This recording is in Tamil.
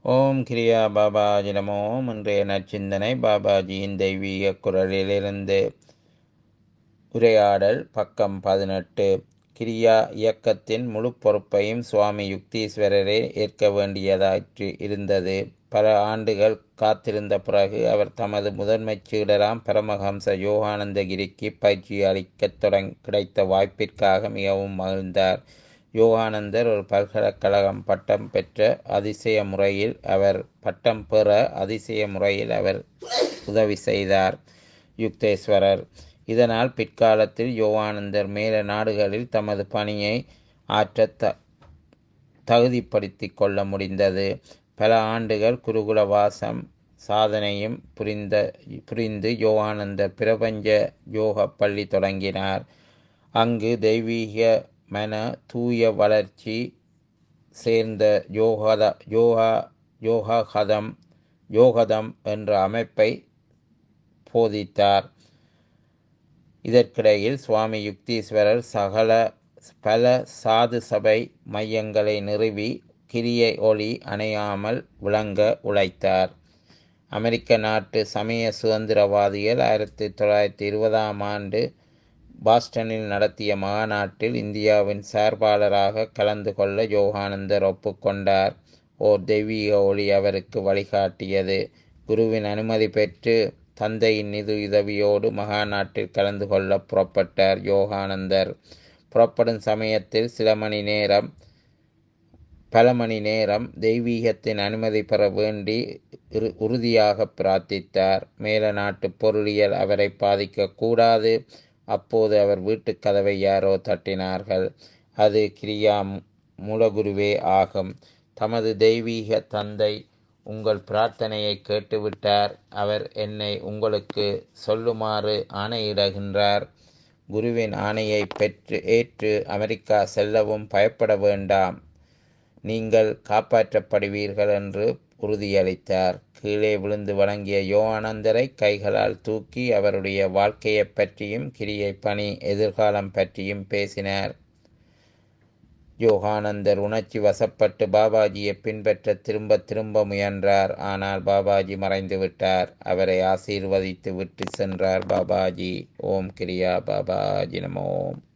ஓம் கிரியா பாபாஜி நமோ இன்றைய நற்சிந்தனை பாபாஜியின் தெய்வீக குரலிலிருந்து உரையாடல் பக்கம் பதினெட்டு கிரியா இயக்கத்தின் முழு பொறுப்பையும் சுவாமி யுக்தீஸ்வரரே ஏற்க வேண்டியதாயிற்று இருந்தது பல ஆண்டுகள் காத்திருந்த பிறகு அவர் தமது முதன்மைச் சீடராம் பரமஹம்ச யோகானந்தகிரிக்கு பயிற்சி அளிக்கத் தொடங் கிடைத்த வாய்ப்பிற்காக மிகவும் மகிழ்ந்தார் யோகானந்தர் ஒரு பல்கலைக்கழகம் பட்டம் பெற்ற அதிசய முறையில் அவர் பட்டம் பெற அதிசய முறையில் அவர் உதவி செய்தார் யுக்தேஸ்வரர் இதனால் பிற்காலத்தில் யோகானந்தர் மேல நாடுகளில் தமது பணியை ஆற்ற த தகுதிப்படுத்தி கொள்ள முடிந்தது பல ஆண்டுகள் குருகுல வாசம் சாதனையும் புரிந்த புரிந்து யோகானந்தர் பிரபஞ்ச யோக பள்ளி தொடங்கினார் அங்கு தெய்வீக மன தூய வளர்ச்சி சேர்ந்த யோகத யோகா யோகதம் யோகதம் என்ற அமைப்பை போதித்தார் இதற்கிடையில் சுவாமி யுக்தீஸ்வரர் சகல பல சாது சபை மையங்களை நிறுவி கிரியை ஒளி அணையாமல் விளங்க உழைத்தார் அமெரிக்க நாட்டு சமய சுதந்திரவாதிகள் ஆயிரத்தி தொள்ளாயிரத்தி இருபதாம் ஆண்டு பாஸ்டனில் நடத்திய மாநாட்டில் இந்தியாவின் சார்பாளராக கலந்து கொள்ள யோகானந்தர் ஒப்புக்கொண்டார் ஓர் தெய்வீக ஒளி அவருக்கு வழிகாட்டியது குருவின் அனுமதி பெற்று தந்தையின் நிதி உதவியோடு மகாநாட்டில் கலந்து கொள்ள புறப்பட்டார் யோகானந்தர் புறப்படும் சமயத்தில் சில மணி நேரம் பல மணி நேரம் தெய்வீகத்தின் அனுமதி பெற வேண்டி உறுதியாக பிரார்த்தித்தார் மேல நாட்டு பொருளியல் அவரை பாதிக்கக்கூடாது அப்போது அவர் வீட்டுக் கதவை யாரோ தட்டினார்கள் அது கிரியா மூலகுருவே ஆகும் தமது தெய்வீக தந்தை உங்கள் பிரார்த்தனையை கேட்டுவிட்டார் அவர் என்னை உங்களுக்கு சொல்லுமாறு ஆணையிடுகின்றார் குருவின் ஆணையை பெற்று ஏற்று அமெரிக்கா செல்லவும் பயப்பட வேண்டாம் நீங்கள் காப்பாற்றப்படுவீர்கள் என்று உறுதியளித்தார் கீழே விழுந்து வணங்கிய யோகானந்தரை கைகளால் தூக்கி அவருடைய வாழ்க்கையைப் பற்றியும் கிரியை பணி எதிர்காலம் பற்றியும் பேசினார் யோகானந்தர் உணர்ச்சி வசப்பட்டு பாபாஜியை பின்பற்ற திரும்ப திரும்ப முயன்றார் ஆனால் பாபாஜி மறைந்து விட்டார் அவரை ஆசீர்வதித்து விட்டு சென்றார் பாபாஜி ஓம் கிரியா பாபாஜி நமோம்